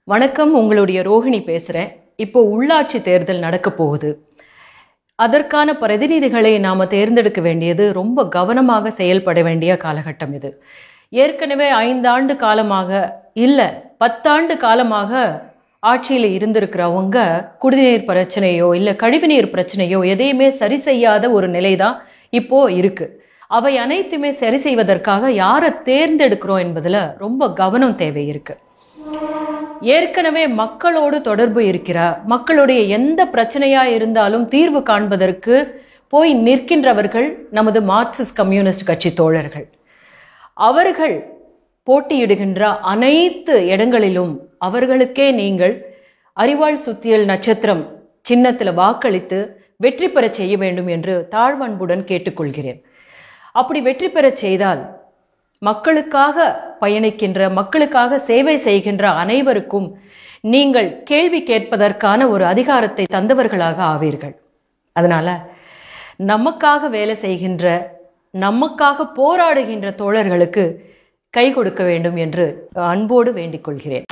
வணக்கம் உங்களுடைய ரோஹிணி பேசுகிறேன் இப்போ உள்ளாட்சி தேர்தல் நடக்க போகுது அதற்கான பிரதிநிதிகளை நாம் தேர்ந்தெடுக்க வேண்டியது ரொம்ப கவனமாக செயல்பட வேண்டிய காலகட்டம் இது ஏற்கனவே ஐந்தாண்டு காலமாக இல்லை பத்தாண்டு காலமாக ஆட்சியில் இருந்திருக்கிறவங்க குடிநீர் பிரச்சனையோ இல்லை கழிவுநீர் பிரச்சனையோ எதையுமே சரி செய்யாத ஒரு நிலை தான் இப்போ இருக்கு அவை அனைத்துமே சரி செய்வதற்காக யாரை தேர்ந்தெடுக்கிறோம் என்பதில் ரொம்ப கவனம் தேவை இருக்கு ஏற்கனவே மக்களோடு தொடர்பு இருக்கிற மக்களுடைய எந்த பிரச்சனையா இருந்தாலும் தீர்வு காண்பதற்கு போய் நிற்கின்றவர்கள் நமது மார்க்சிஸ்ட் கம்யூனிஸ்ட் கட்சி தோழர்கள் அவர்கள் போட்டியிடுகின்ற அனைத்து இடங்களிலும் அவர்களுக்கே நீங்கள் அறிவாள் சுத்தியல் நட்சத்திரம் சின்னத்தில் வாக்களித்து வெற்றி பெறச் செய்ய வேண்டும் என்று தாழ்வன்புடன் கேட்டுக்கொள்கிறேன் அப்படி வெற்றி பெறச் செய்தால் மக்களுக்காக பயணிக்கின்ற மக்களுக்காக சேவை செய்கின்ற அனைவருக்கும் நீங்கள் கேள்வி கேட்பதற்கான ஒரு அதிகாரத்தை தந்தவர்களாக ஆவீர்கள் அதனால நமக்காக வேலை செய்கின்ற நமக்காக போராடுகின்ற தோழர்களுக்கு கை கொடுக்க வேண்டும் என்று அன்போடு வேண்டிக் கொள்கிறேன்